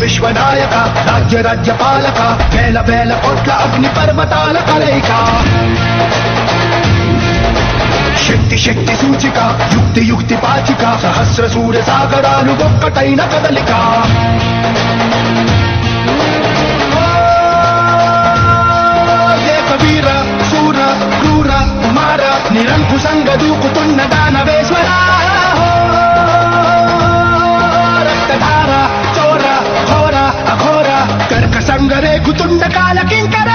విశ్వనాయక రాజ్య రాజ్య పాలక వేల వేల కోట్ల అగ్ని పర్వతాల కలయిక శక్తి శక్తి సూచిక యుక్తి యుక్తి పాచిక సహస్ర సూర్య సాగరాలు ఒక్కటైన కదలిక ఏక వీర శూర క్రూర కుమార నిరంకుశంగ దూకుతున్న దానవేశ్వర రక్తధార చోర ఘోర అఘోర కర్క సంగరేగుతుండ కాల కింకర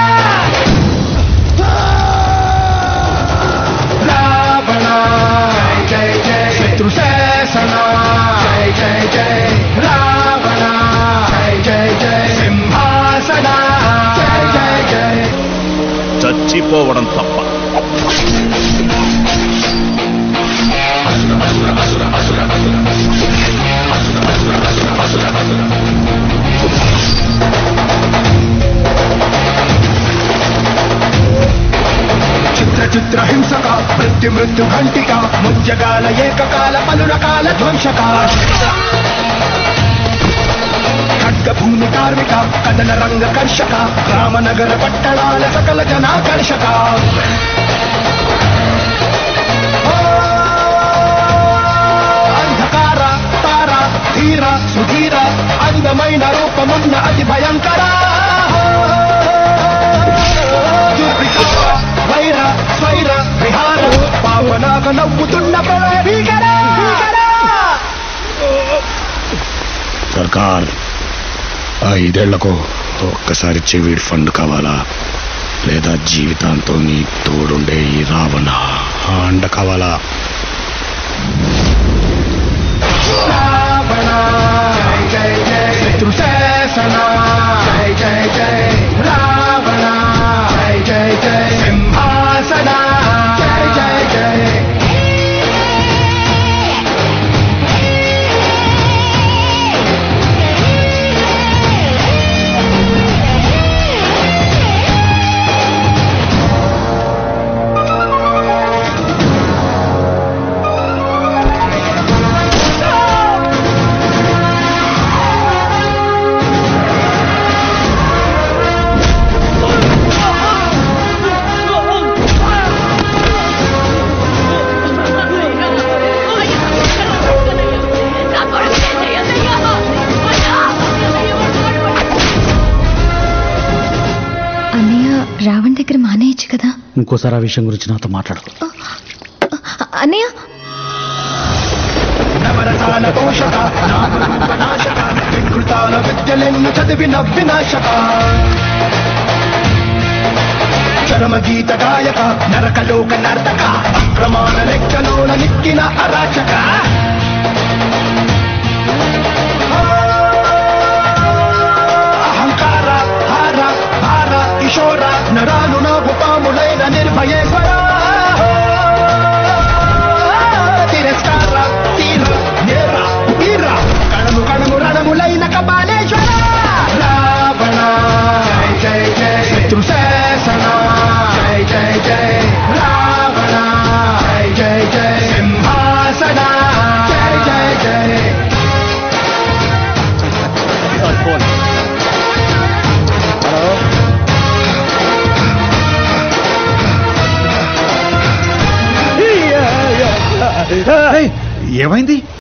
రావణ జై జై శత్రు శాసన జై జై జై రావణ జై జై జై సింహాసన జై జై జై చచ్చిపోవడం తప్ప చిత్ర చిత్ర హింసక మృత్యు మృత్యు ఘంటిక ముజ్జగాల ఏకకాల పలు రకాల ధ్వంసక ఖడ్గ భూమి కార్మిక కథన రంగ కర్షక రామనగర పట్టణాల సకల జనాకర్షక ఓ, అంధకార తార ధీర సుధీర అందమైన రూపమున్న అతి భయంకర దుర్వికార వైర స్వైర విహార పావనాగ నవ్వుతున్న ప్రళయభీకర సర్కార్ ఆ ఐదేళ్లకు ఒక్కసారి చెవిడి ఫండ్ కావాలా లేదా జీవితాంతం నీ తోడుండే ఈ రావణ ఆ అండ కావాలా రావణ జై జై జై శత్రు శాసన జై జై జై రావణ జై జై జై సింహాసన జై జై జై అన్నయ్య రావణ్ దగ్గర మానేయచ్చు కదా ఇంకోసారి ఆ విషయం గురించి నాతో మాట్లాడదు అన్నయ్య నవరసాల పోషక నామరూప నాశక వికృతాల విద్యలెన్ను చదివిన వినాశక చరమ గీత గాయక నరకలోక నర్తక అక్రమాల లెక్కలోన నిక్కిన అరాచక అహంకార హార భార కిషోర నరాలు నాకు పాములైన నిర్భయేశ్వర తిరస్కార తీర నేర వీర కణము కణము రణములైన కపాలేశ్వర రావణ జై జై జై శత్రు శాసన జై జై జై రావణ జై జై జై సింహాసన జై జై జై ఫోన్ హలో ఏమైంది